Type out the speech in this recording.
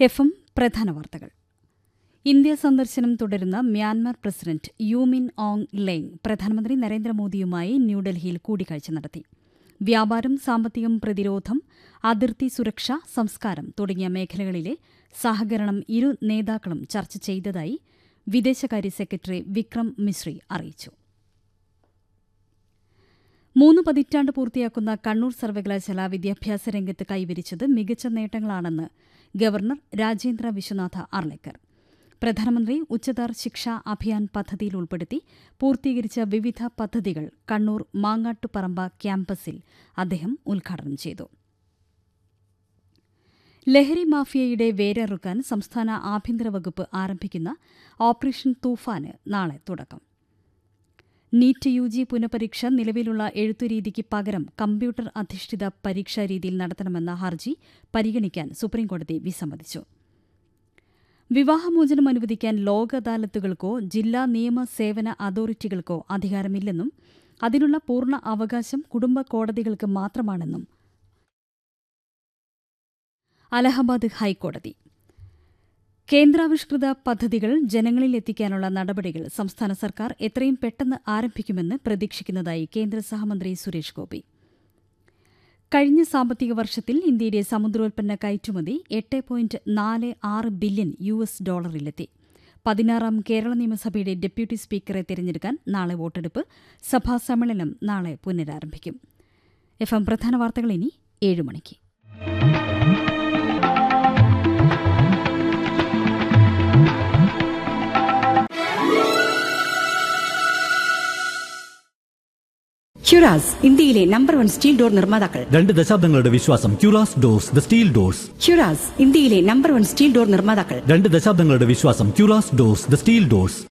F M പ്രധാന വാർത്തകൾ ഇന്ത്യ സന്ദർശനം തുടരുന്ന Myanmar president U Min Aung Hlaing പ്രധാനമന്ത്രി നരേന്ദ്രമോദിയുമായി ന്യൂഡൽഹിയിൽ കൂടിക്കാഴ്ച നടത്തി വ്യാപാരം സാമ്പത്തികം പ്രതിരോധം അതിർത്തി സുരക്ഷ സംസ്കാരം തുടങ്ങിയ മേഖലകളിലെ സഹകരണം ഇരു നേതാക്കളും ചർച്ച ചെയ്തതായി വിദേശകാര്യ സെക്രട്ടറി വിക്രം മിശ്രി അറിയിച്ചു മൂന്ന് പതിറ്റാണ്ട് പൂർത്തിയാക്കുന്ന കണ്ണൂർ സർവകലാശാല വിദ്യാഭ്യാസ രംഗത്ത് കൈവരിച്ചത് മികച്ച നേട്ടങ്ങളാണെന്ന് ഗവർണർ രാജേന്ദ്ര വിശ്വനാഥ അർലേക്കർ പ്രധാനമന്ത്രി ഉച്ചതാർ ശിക്ഷാ അഭിയാൻ പദ്ധതിയിൽ ഉൾപ്പെടുത്തി പൂർത്തീകരിച്ച വിവിധ പദ്ധതികൾ കണ്ണൂർ മാങ്ങാട്ടുപറമ്പ ക്യാമ്പസിൽ അദ്ദേഹം ഉദ്ഘാടനം ചെയ്തു ലഹരി മാഫിയയുടെ വേരറുക്കാൻ സംസ്ഥാന ആഭ്യന്തര വകുപ്പ് ആരംഭിക്കുന്ന ഓപ്പറേഷൻ തൂഫാന് നാളെ തുടക്കം നീറ്റ് യു ജി പുനഃപരീക്ഷ നിലവിലുള്ള എഴുത്തുരീതിക്ക് പകരം കമ്പ്യൂട്ടർ അധിഷ്ഠിത പരീക്ഷാ രീതിയിൽ നടത്തണമെന്ന ഹർജി പരിഗണിക്കാൻ സുപ്രീംകോടതി വിസമ്മതിച്ചു വിവാഹമോചനം അനുവദിക്കാൻ ലോക അദാലത്തുകൾക്കോ ജില്ലാ നിയമ സേവന അതോറിറ്റികൾക്കോ അധികാരമില്ലെന്നും അതിനുള്ള പൂർണ്ണ അവകാശം കുടുംബ കോടതികൾക്ക് മാത്രമാണെന്നും അലഹബാദ് ഹൈക്കോടതി കേന്ദ്രാവിഷ്കൃത പദ്ധതികൾ ജനങ്ങളിൽ എത്തിക്കാനുള്ള നടപടികൾ സംസ്ഥാന സർക്കാർ എത്രയും പെട്ടെന്ന് ആരംഭിക്കുമെന്ന് പ്രതീക്ഷിക്കുന്നതായി കേന്ദ്ര സഹമന്ത്രി സുരേഷ് ഗോപി കഴിഞ്ഞ സാമ്പത്തിക വർഷത്തിൽ ഇന്ത്യയുടെ സമുദ്രോൽപ്പന്ന കയറ്റുമതി എട്ട് പോയിന്റ് നാല് ആറ് ബില്യൺ യു എസ് ഡോളറിലെത്തി പതിനാറാം കേരള നിയമസഭയുടെ ഡെപ്യൂട്ടി സ്പീക്കറെ തിരഞ്ഞെടുക്കാൻ നാളെ വോട്ടെടുപ്പ് സഭാ സമ്മേളനം നാളെ പുനരാരംഭിക്കും എഫ് എം പ്രധാന വാർത്തകൾ ഇനി ഏഴ് മണിക്ക് ഹ്യുറാസ് ഇന്ത്യയിലെ നമ്പർ വൺ സ്റ്റീൽ ഡോർ നിർമ്മാതാക്കൾ രണ്ട് ദശാബ്ദങ്ങളുടെ വിശ്വാസം Quras doors the steel doors Quras ഇന്ത്യയിലെ നമ്പർ വൺ സ്റ്റീൽ ഡോർ നിർമ്മാതാക്കൾ രണ്ട് ദശാബ്ദങ്ങളുടെ വിശ്വാസം Quras doors the steel doors